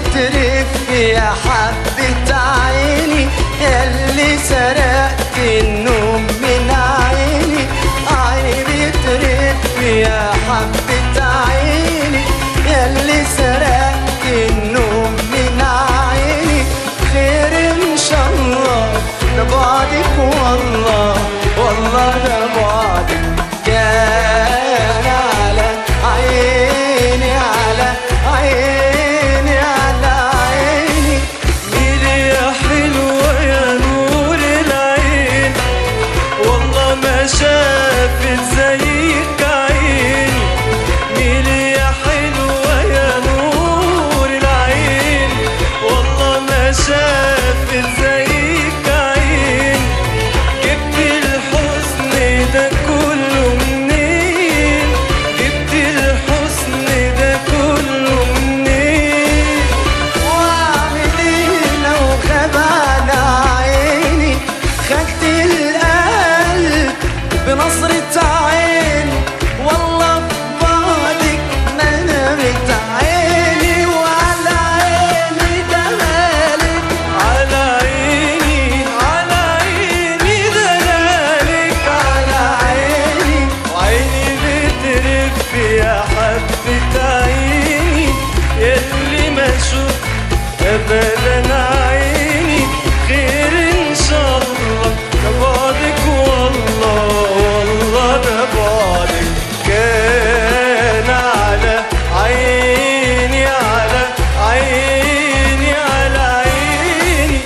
بترف يا حبة عيني ياللي سرقت النوم من عيني عيني بترف يا حبة عيني ياللي سرقت النوم من عيني خير ان شاء الله ده بعدك والله والله ده بعدك كان على عيني على عيني على عيني ميلي يا حلوة يا نور العين والله ما شافت زيك عين ميلي يا حلوة يا نور العين والله ما شافت زيك عين جبت الحزن ده كله منين جبت الحزن ده كله منين واعمل ايه لو غاب على عيني خدت القلب بنظرة عين والله في بعدك ما نامت عيني وعلى عيني دمالك على عيني على عيني دلالك على عيني وعيني بترف يا حبة عيني يلي ما شفت ابدا عيني خير ان شاء الله ده بعدك والله والله ده بعدك كان على عيني على عيني على عيني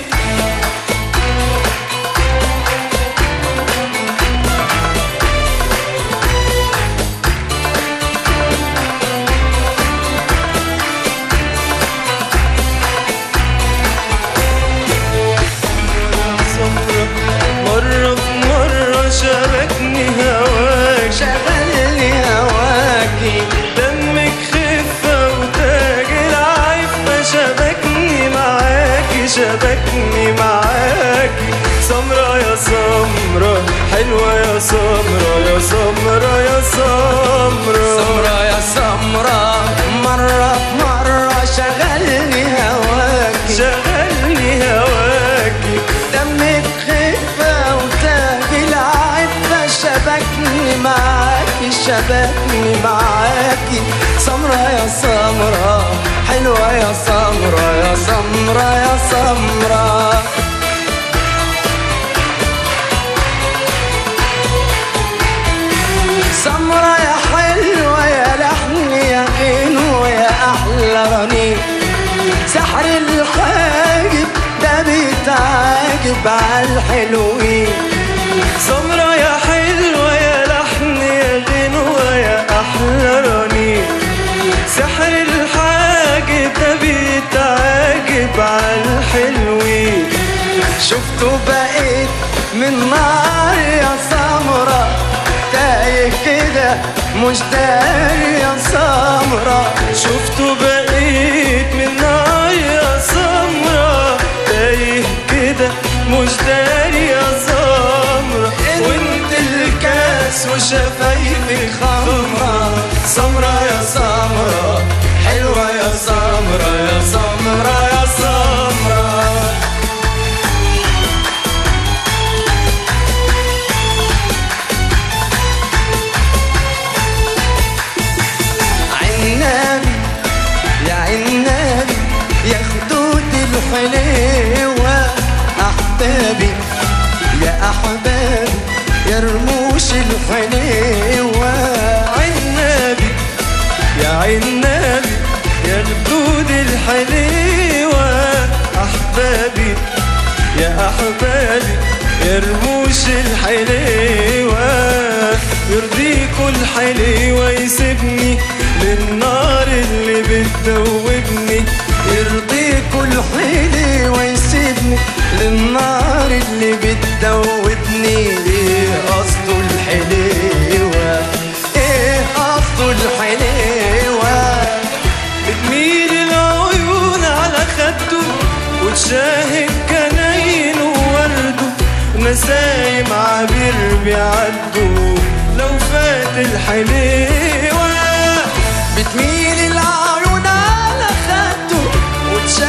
سمرة مرة في مرة شبكني هواك شغلني هواكي دمك خفة وتاج العفة شبكني معاكي شبكني معاكي سمرة يا سمرة حلوة يا سمرة يا سمرة يا سمرة سمرة يا سمرة مرة مرة شغلني هواكي شغلني هواكي دمك خفة وتاج العفة شبكني معاكي شبكني معاكي سمرة يا سمرة حلوة يا سمرة يا سمرة يا سمرة سمرة يا حلوة يا لحن يا غنوة يا أحلى رنين سحر الحاجب ده بيتعاجب عالحلوين سمرة يا حلوة يا لحن يا غنوة يا أحلى رنين سحر الحاجب ده بيتعاجب عالحلوين شفته بقيت من نار يا سمرة تايه كده مش داري يا سمرة شفته بقيت من نار يا سمرة تايه كده مش داري يا سمرة وانت الكاس وشفايفي خمرة سمرة يا سمرة حلوة يا سمرة يا سمرة يا سمرة عنابي يا عنابي يا خدود الحليوة أحبابي يا أحبابي يا رموش الحليوة عنابي يا عنابي يا الجود الحليوة أحبابي يا أحبابي يا رموش الحليوة يرضيكوا الحليوة يسيبني للنار اللي بتدوبني يرضيكوا الحليوة يسيبني للنار اللي بتدوبني ايه قصده الحليوة ايه قصده الحليوة بتميل العيون على خده وتشاهد جناين وورده نسايم عبير بيعدوا لو فات الحليوة بتميل العيون على خده وتشاهد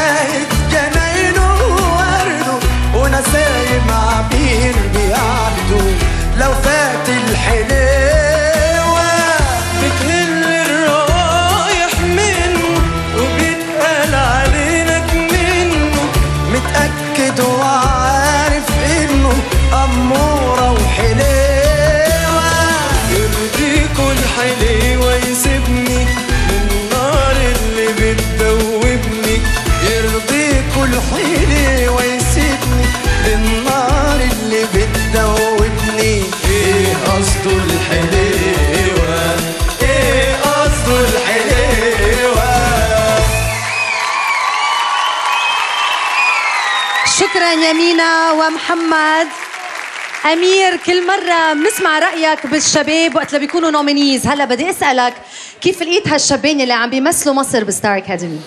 يا مينا ومحمد امير كل مره بنسمع رايك بالشباب وقت اللي بيكونوا نومينيز هلا بدي اسالك كيف لقيت هالشابين اللي عم بيمثلوا مصر بستار اكاديمي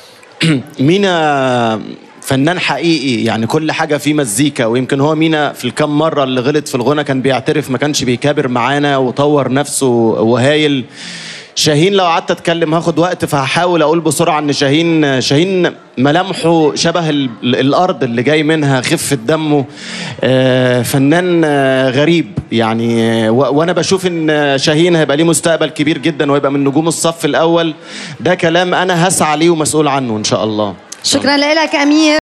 مينا فنان حقيقي يعني كل حاجة فيه مزيكا ويمكن هو مينا في الكام مرة اللي غلط في الغنى كان بيعترف ما كانش بيكابر معانا وطور نفسه وهايل شاهين لو قعدت اتكلم هاخد وقت فهحاول اقول بسرعه ان شاهين شاهين ملامحه شبه ال- الارض اللي جاي منها خفه دمه آه، فنان آه، غريب يعني آه، و- وانا بشوف ان شاهين هيبقى ليه مستقبل كبير جدا وهيبقى من نجوم الصف الاول ده كلام انا هسعى ليه ومسؤول عنه ان شاء الله شكرا لك امير